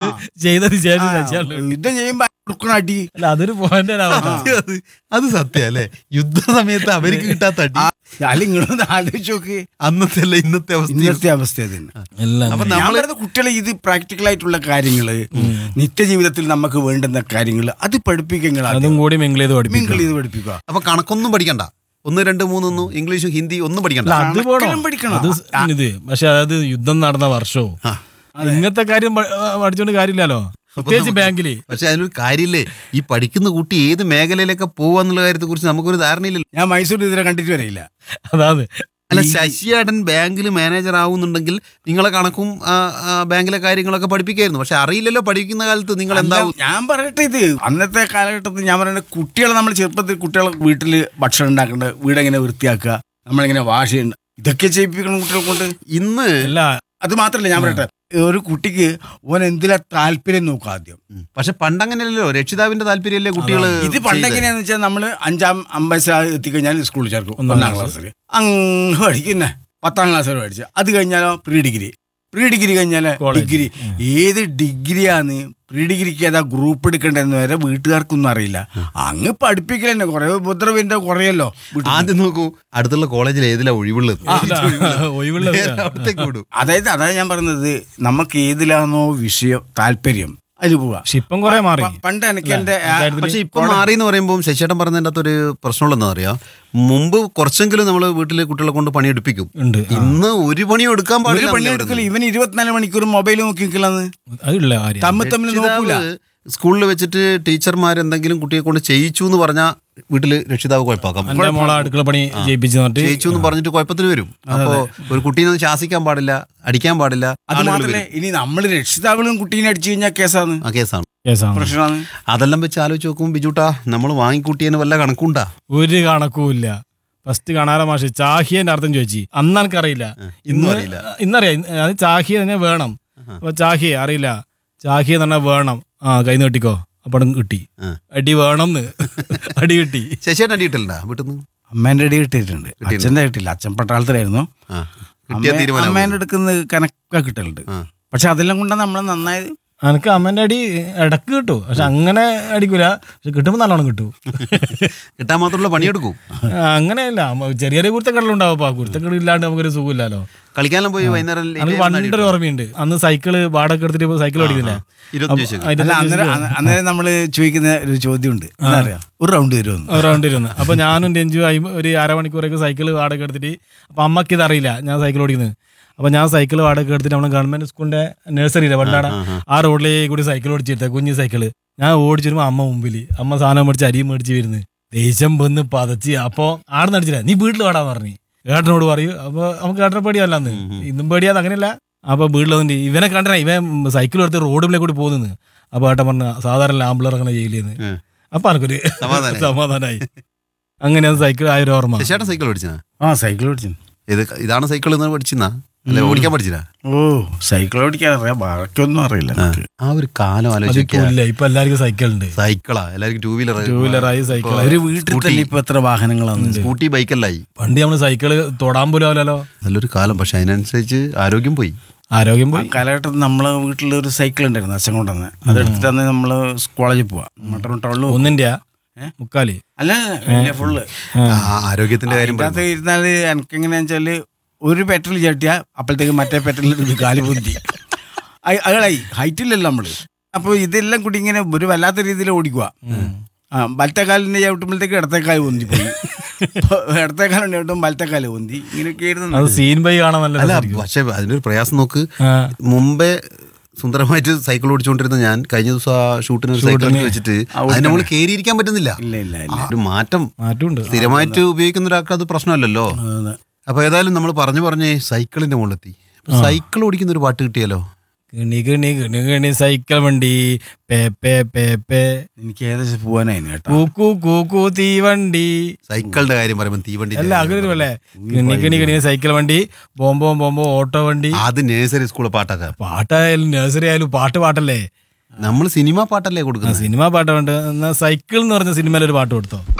ചെയ്തത് ശേഷം ശശിയാണ് യുദ്ധം ചെയ്യുമ്പോ കൊടുക്കണ അടി അല്ല അതൊരു പോയിന്റ് അത് അത് സത്യം അല്ലേ യുദ്ധ സമയത്ത് അവർക്ക് കിട്ടാത്ത അടി അല്ല നിങ്ങളൊന്ന് ആലോചിച്ച് നോക്ക് അന്നത്തെ അല്ല ഇന്നത്തെ അവസ്ഥ ഇന്നത്തെ അവസ്ഥ തന്നെ എല്ലാം അപ്പൊ ഞാൻ നമ്മള് പറയുന്ന കുട്ടികളെ ഇത് പ്രാക്ടിക്കൽ ആയിട്ടുള്ള കാര്യങ്ങള് നിത്യജീവിതത്തിൽ നമുക്ക് വേണ്ടുന്ന കാര്യങ്ങൾ അത് പഠിപ്പിക്കുക അതും കൂടി മിങ്കിൾ ചെയ്ത് പഠിപ്പിക്കും മിങ്കിൾ ചെയ്ത് പഠിപ്പിക്കുക അപ്പൊ കണക്കൊന്നും പഠിക്കണ്ട ഒന്ന് രണ്ട് മൂന്നൊന്നും ഇംഗ്ലീഷും ഹിന്ദി ഒന്നും പഠിക്കണ്ട അല്ല, അത് പോണോ കണക്കിലും പഠിക്കണം. അത് സ് ഇത് പക്ഷെ അതായത് യുദ്ധം നടന്ന വർഷവും ആ. ഇങ്ങനത്തെ കാര്യം പ- ആ, പഠിച്ചോണ്ട് കാര്യമില്ലല്ലോ പ്രത്യേകിച്ച് ബാങ്കില് പക്ഷെ അതിനൊരു കാര്യമില്ലേ ഈ പഠിക്കുന്ന കുട്ടി ഏത് മേഖലയിലൊക്കെ പോവാന്നുള്ള കാര്യത്തെ കുറിച്ച് നമുക്കൊരു ധാരണയില്ലല്ലോ ഞാൻ മൈസൂർ ഇതുവരെ കണ്ടിട്ട് വരില്ല അതാണ് അല്ല ശശിയേടൻ ബാങ്കിൽ മാനേജർ ആവുന്നുണ്ടെങ്കിൽ നിങ്ങളെ കണക്കും ആ, ആ, ബാങ്കിലെ കാര്യങ്ങളൊക്കെ പഠിപ്പിക്കായിരുന്നു പക്ഷെ അറിയില്ലല്ലോ പഠിക്കുന്ന കാലത്ത് നിങ്ങൾ എന്താവും അല്ല, ഞാൻ പറയട്ടെ ഇത് അന്നത്തെ കാലഘട്ടത്തിൽ ഞാൻ പറയുന്നത് കുട്ടികളെ നമ്മൾ ചെറുപ്പത്തിൽ കുട്ടികളെ വീട്ടിൽ ഭക്ഷണം ഉണ്ടാക്കേണ്ടത് വീടെങ്ങനെ വൃത്തിയാക്കുക നമ്മളിങ്ങനെ വാഷ് ചെയ്യണ്ട ഇതൊക്കെ ചെയ്യിപ്പിക്കണം കുട്ടികളെ കൊണ്ട് ഇന്ന് അല്ല അത് മാത്രമല്ല ഞാൻ പറയട്ടെ ഒരു കുട്ടിക്ക് ഓൻ എന്തിലാ താല്പര്യം നോക്കുക ആദ്യം പക്ഷെ പണ്ടങ്ങനെയല്ലോ രക്ഷിതാവിന്റെ താല്പര്യമല്ലേ കുട്ടികൾ ഇത് പണ്ടെങ്ങനെയാന്ന് വെച്ചാൽ നമ്മൾ അഞ്ചാം അമ്പത് എത്തിക്കഴിഞ്ഞാൽ സ്കൂളിൽ ചേർക്കും ഒന്നാം ക്ലാസ്സിൽ അങ്ങ് പഠിക്കുന്നേ പത്താം ക്ലാസ് വരെ പഠിച്ച അത് കഴിഞ്ഞാലോ പ്രീ ഡിഗ്രി പ്രീ ഡിഗ്രി കഴിഞ്ഞാല് College. ഡിഗ്രി ഏത് ഡിഗ്രിയാന്ന് പ്രീ ഡിഗ്രിക്ക് ഏതാ ഗ്രൂപ്പ് എടുക്കേണ്ടതെന്ന് വരെ വീട്ടുകാർക്കൊന്നും അറിയില്ല അങ്ങ് പഠിപ്പിക്കൽ തന്നെ കുറെ ഉപദ്രവിന്റെ കുറയല്ലോ വീട്ടിൽ. ആദ്യം നോക്കൂ അടുത്തുള്ള കോളേജിൽ ഏതിലാ ഒഴിവുള്ളത് ഒഴിവുള്ള നേരെ അവിടത്തേക്ക് വിടും അതായത് അതായത് ഞാൻ പറയുന്നത് നമുക്ക് ഏതിലാണോ വിഷയം താല്പര്യം അതിൽ പോവാ പക്ഷെ ഇപ്പം കൊറേ മാറി പ- പണ്ട് എനിക്ക് എന്റെ ആ- പക്ഷെ ഇപ്പൊ മാറി എന്ന് പറയുമ്പോൾ ശശിയേട്ടൻ പറഞ്ഞതിന്റെ അകത്തൊരു പ്രശ്നമുള്ളതെന്ന് അറിയാം മുമ്പ് കുറച്ചെങ്കിലും നമ്മൾ വീട്ടിലെ കുട്ടികളെ കൊണ്ട് പണിയെടുപ്പിക്കും ഉണ്ട് ഇന്ന് ഒരു പണിയും എടുക്കാൻ ഒരു പാടില്ല പണി എടുക്കല് ഇവൻ ഇരുപത്തിനാല് മണിക്കൂർ മൊബൈൽ നോക്കി നിൽക്കലാന്ന് അതില്ല കാര്യം തമ്മിൽ തമ്മിൽ നോക്കൂല രക്ഷിതാവ് സ്കൂളിൽ വെച്ചിട്ട് ടീച്ചർമാർ എന്തെങ്കിലും കുട്ടിയെ കൊണ്ട് ചെയ്യിച്ചു എന്ന് പറഞ്ഞാൽ വീട്ടില് രക്ഷിതാവ് കുഴപ്പമാക്കാം എന്റെ മോളെ അടുക്കള പണി ചെയ്യിപ്പിച്ചു എന്നിട്ട് ചെയ്യിച്ചു എന്ന് പറഞ്ഞിട്ട് കുഴപ്പത്തിന് വരും അപ്പോ ഒരു കുട്ടീനെ ഒന്ന് ശാസിക്കാൻ പാടില്ല അടിക്കാൻ പാടില്ല അത് ആളുകൾ മാത്രമേ വരും. ഇനി നമ്മൾ രക്ഷിതാക്കളും കുട്ടീനെ അടിച്ചു കഴിഞ്ഞാൽ കേസാണ് ആ കേസാണ് കേസാണ് പ്രശ്നമാണ് അതെല്ലാം വെച്ച് ആലോചിച്ച് നോക്കുമ്പോൾ ബിജുട്ടാ നമ്മൾ വാങ്ങിക്കൂട്ടിയതിന് വല്ല കണക്കുണ്ടാ ഒരു കണക്കുമില്ല ഫസ്റ്റ് കാണാറ മാഷ് ചാഹിയന്റെ അർത്ഥം ചോദിച്ചു അന്ന് എനിക്കറിയില്ല ഇന്നും ഇന്ന് അറിയില്ല. ഇന്നറിയാം ഇന്ന് അത് ചാഹിയ തന്നെ വേണം അപ്പൊ ചാഹിയ അറിയില്ല ചാഹിയ തന്നെ വേണം ആ കൈ നീട്ടിക്കോ അപ്പം കിട്ടി ആ. അടി വേണമെന്ന് അടി കിട്ടി ശശിയേട്ടൻ അടിയിട്ടില്ല വീട്ടിൽ നിന്ന് അമ്മേന്റെ അടി കിട്ടിയിട്ടുണ്ട് അച്ഛന്റെ കിട്ടില്ല അച്ഛൻ പട്ടാളത്തിലായിരുന്നു ആ കിട്ടിയ അമ്മേ- തീരുമാനം അമ്മേന്റെ അടുക്കുന്ന കണക്ക കിട്ടലുണ്ട് ആ. പക്ഷെ അതെല്ലാം കൊണ്ടാണ് നമ്മൾ നന്നായത് എനിക്ക് അമ്മന്റെ അടി ഇടക്ക് കിട്ടും പക്ഷെ അങ്ങനെ അടിക്കൂല പക്ഷെ കിട്ടുമ്പോ നല്ലോണം കിട്ടും കിട്ടാൻ മാത്രമുള്ള പണിയെടുക്കൂ ആ, അങ്ങനെയല്ല അമ്മ ചെറിയ ചെറിയ കുരുത്തക്കടലുണ്ടാവും ആ കുരുത്തക്കട ഇല്ലാണ്ട് നമുക്കൊരു സുഖമില്ലല്ലോ കളിക്കാനെല്ലാം പോയി വൈകുന്നേരം എനിക്ക് പണ്ടൊരു ഓർമ്മയുണ്ട് അന്ന് സൈക്കിള് വാടക എടുത്തിട്ട് സൈക്കിൾ ഓടിക്കുന്നില്ലേ ഇരുപത്തഞ്ച് വയസ്സൊക്കെ. അതിന്റെ അല്ല അന്നേരം അന്ന- അന്നേരം നമ്മൾ ചോദിക്കുന്ന ഒരു ചോദ്യമുണ്ട് എന്താ അറിയാ ഒരു റൗണ്ട് വരുമെന്ന് റൗണ്ട് ഇരുന്ന് അപ്പൊ ഞാനും രഞ്ജു ആയി ഒരു അരമണിക്കൂറൊക്കെ സൈക്കിൾ വാടക എടുത്തിട്ട് അപ്പൊ അമ്മക്ക് ഇതറിയില്ല ഞാൻ സൈക്കിൾ ഓടിക്കുന്നത് അപ്പൊ ഞാൻ സൈക്കിൾ വാടക എടുത്തിട്ട് നമ്മുടെ ഗവൺമെന്റ് സ്കൂളിന്റെ നഴ്സറിയിലെ പണ്ടാട ആ റോഡിലേക്ക് കൂടി സൈക്കിൾ ഓടിച്ചിട്ട് കുഞ്ഞു സൈക്കിള് ഞാൻ ഓടിച്ചു വരുമ്പോ അമ്മ മുമ്പില് അമ്മ സാധനം മേടിച്ച് അരിയും മേടിച്ച് വരുന്നത് ദേഷ്യം വന്ന് പതച്ച് അപ്പൊ ആടെ നടിച്ചില്ല നീ വീട്ടിൽ വാടാന്ന് പറഞ്ഞു ഏട്ടനോട് പറയൂ അപ്പൊ നമുക്ക് ഏട്ടനെ പേടിയല്ലാന്ന് ഇന്നും പേടിയാന്ന് അങ്ങനെയല്ല അപ്പൊ വീട്ടിൽ വന്നിട്ട് ഇവനെ കണ്ടന ഇവൻ സൈക്കിൾ എടുത്ത് റോഡിലേക്ക് കൂടി പോകുന്നു അപ്പൊ ഏട്ടൻ പറഞ്ഞ സാധാരണ ആമ്പിളർ അങ്ങനെ ചെയ്യില്ലെന്ന് ഉം. അപ്പൊ എനിക്കൊരു സമാധാനായി. സമാധാനായി അങ്ങനെ അത് സൈക്കിൾ ആയ ഒരു ഓർമ്മ ശശിയേട്ടൻ സൈക്കിൾ ഓടിച്ചാ ആ സൈക്കിൾ ഓടിച്ചു ഇത് ഇതാണ് സൈക്കിൾ എന്ന് പഠിച്ചിരുന്നാ അല്ലെ ഓടിക്കാൻ പഠിച്ചില്ല ഓ സൈക്കിൾ ഓടിക്കാൻ അറിയാം ബാക്കിയൊന്നും അറിയില്ല എനിക്ക്. ആ ഒരു കാലം അതിപ്പോ ആലോചിക്കുക ഇല്ല ഇപ്പൊ എല്ലാവർക്കും സൈക്കിൾ ഉണ്ട് സൈക്കിളാ എല്ലാവർക്കും ടൂ വീലർ ടൂ വീലറായി സൈക്കിൾ ഒരു വീട്ടിൽ തന്നെ ഇപ്പൊ എത്ര വാഹനങ്ങളാണ് സ്കൂട്ടി ബൈക്കല്ലായി പണ്ട് നമ്മള് സൈക്കിള് തൊടാൻ പോലും ആവില്ലല്ലോ നല്ലൊരു കാലം പക്ഷെ അതിനനുസരിച്ച് ആരോഗ്യം പോയി ആരോഗ്യം ആ പോയി കാലഘട്ടത്തിൽ നമ്മളെ വീട്ടിൽ ഒരു സൈക്കിൾ ഉണ്ടായിരുന്നു അച്ഛൻ കൊണ്ടുവന്ന് അതെടുത്തിട്ട് അന്ന് നമ്മള് കോളേജിൽ പോവാ മട്ടൺ ടൗണിൽ ഒന്നിന്റെ ഏ? മുക്കാല് അല്ല ഫുള്ള് ആ, ആരോഗ്യത്തിന്റെ കാര്യം പറയുമ്പോ. അതിനകത്ത് ഇരുന്നാല് എനിക്ക് എങ്ങനെയാന്ന് വെച്ചാല് ഒരു പെട്രോൾ ചട്ടിയ അപ്പോഴത്തേക്ക് മറ്റേ പെട്രോളിൽ കാല് പൊന്തി അയ- അയാളായി ഹൈറ്റ് ഇല്ലല്ലോ നമ്മള് അപ്പൊ ഇതെല്ലാം കൂടി ഇങ്ങനെ ഒരു വല്ലാത്ത രീതിയിൽ ഓടിക്കുക ആ വലത്തേക്കാലിന്റെ ചവിട്ടുമ്പോഴത്തേക്ക് ഇടത്തേക്കാല് പൊന്തി പോയി ഇടത്തേക്കാലുണ്ട് ചവിട്ടും വലത്തേക്കാല് പൊന്തി ഇങ്ങനെയൊക്കെ അത് ആയിരുന്നു സീൻ ബൈ കാണാൻ നല്ല അല്ല രസായിരിക്കും. പക്ഷെ അതിനൊരു പ്രയാസം നോക്ക് ആ, മുമ്പേ സുന്ദരമായിട്ട് സൈക്കിൾ ഓടിച്ചുകൊണ്ടിരുന്ന ഞാൻ കഴിഞ്ഞ ദിവസം ആ ഷൂട്ടിന് ഒരു സൈക്കിൾ എടുത്ത് വെച്ചിട്ട് അതിന് നമ്മൾ കയറിയിരിക്കാൻ പറ്റുന്നില്ല ഇല്ല ഇല്ല ആ ഇല്ല ഒരു മാറ്റം മാറ്റമുണ്ട് സ്ഥിരമായിട്ട് ഉപയോഗിക്കുന്ന ഒരാൾക്ക് അത് പ്രശ്നമല്ലല്ലോ അതെ. അപ്പൊ ഏതായാലും നമ്മൾ പറഞ്ഞു പറഞ്ഞേ സൈക്കിളിന്റെ മുകളിലെത്തി അപ്പൊ സൈക്കിൾ ഓടിക്കുന്ന ഒരു പാട്ട് കിട്ടിയാലോ കിണി കിണി കിണി കിണി സൈക്കിൾ വണ്ടി പേ പേ പേ പേ എനിക്ക് ഏകദേശം പോവാനായിരുന്നു കേട്ടോ കൂക്കു കൂക്കു തീവണ്ടി സൈക്കിളിന്റെ കാര്യം പറയുമ്പോൾ തീവണ്ടി അല്ല അങ്ങനെ അല്ലേ കിണി കിണി കിണി സൈക്കിൾ വണ്ടി ബോംബോ ബോംബോ ഓട്ടോ വണ്ടി അത് നേഴ്സറി സ്കൂളിലെ പാട്ടൊക്കെ പാട്ടായാലും നഴ്സറി ആയാലും പാട്ട് പാട്ടല്ലേ നമ്മൾ സിനിമ പാട്ടല്ലേ ആ കൊടുക്കുന്നത് സിനിമ പാട്ട് വേണ്ട എന്നാ സൈക്കിൾ എന്ന് പറഞ്ഞ സിനിമയിൽ ഒരു പാട്ട് കൊടുത്തോ